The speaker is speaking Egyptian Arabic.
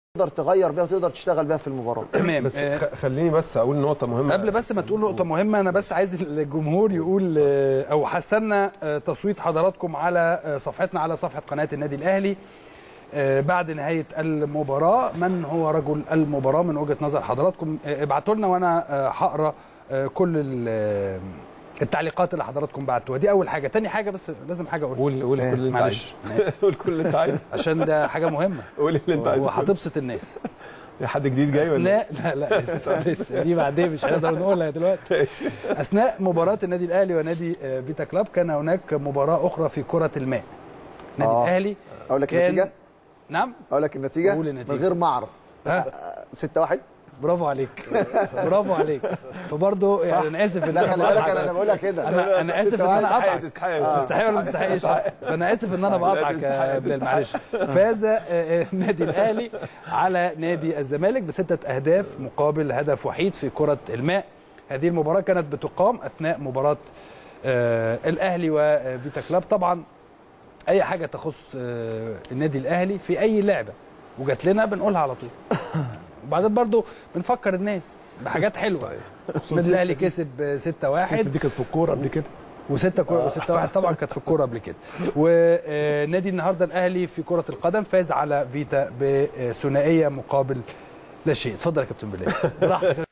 تقدر تغير بيها وتقدر تشتغل بيها في المباراه تمام بس آه، خ- خليني بس اقول نقطه مهمه قبل بس ما تقول نقطة مهمة أنا بس عايز الجمهور يقول آه، أو هستنى آه، تصويت حضراتكم على آه، صفحتنا على صفحة قناة النادي الأهلي آه، بعد نهاية المباراة من هو رجل المباراة من وجهة نظر حضراتكم آه، ابعتوا لنا وأنا آه، هقرا آه، كل ال- آه، التعليقات اللي حضراتكم بعتوها دي أول حاجة تاني حاجة بس لازم حاجة أقولها قول قول كل اللي انت معلش عايزه أنا آسف. قول كل اللي انت عايزه عشان ده حاجة مهمة قول اللي انت عايزه وهتبسط الناس في حد جديد جاي ولا اثناء لا لا لسه لسه دي بعدين مش هنقدر نقولها دلوقتي ماشي. اثناء مباراه النادي الاهلي ونادي آه، فيتا كلاب كان هناك مباراه اخرى في كره الماء النادي آه. الاهلي اقول لك كان- النتيجه نعم اقول لك النتيجه قول النتيجة. من غير ما اعرف ها 6 1 برافو عليك برافو عليك فبرضه يعني انا اسف ان لا انا خلي بالك بقطعك. انا انا بقولها كده انا انا اسف ان انا تستحق قطعك تستحق تستحق ولا ما تستحقش فانا اسف ان انا بقطعك تستحق، يا بلال معلش فاز آه، آه، النادي الاهلي على نادي الزمالك بسته اهداف مقابل هدف وحيد في كره الماء هذه المباراه كانت بتقام اثناء مباراه آه، الاهلي وفيتا كلاب طبعا اي حاجه تخص آه، النادي الاهلي في اي لعبه وجات لنا بنقولها على طول وبعدين برضو بنفكر الناس بحاجات حلوه النادي الاهلي كسب 6 1 دي كانت في الكوره قبل كده وستة كورة وستة واحد طبعا كانت في الكورة قبل كده ونادي النهارده الأهلي في كرة القدم فاز على فيتا بثنائية مقابل لا شيء اتفضل يا كابتن بلال براحتك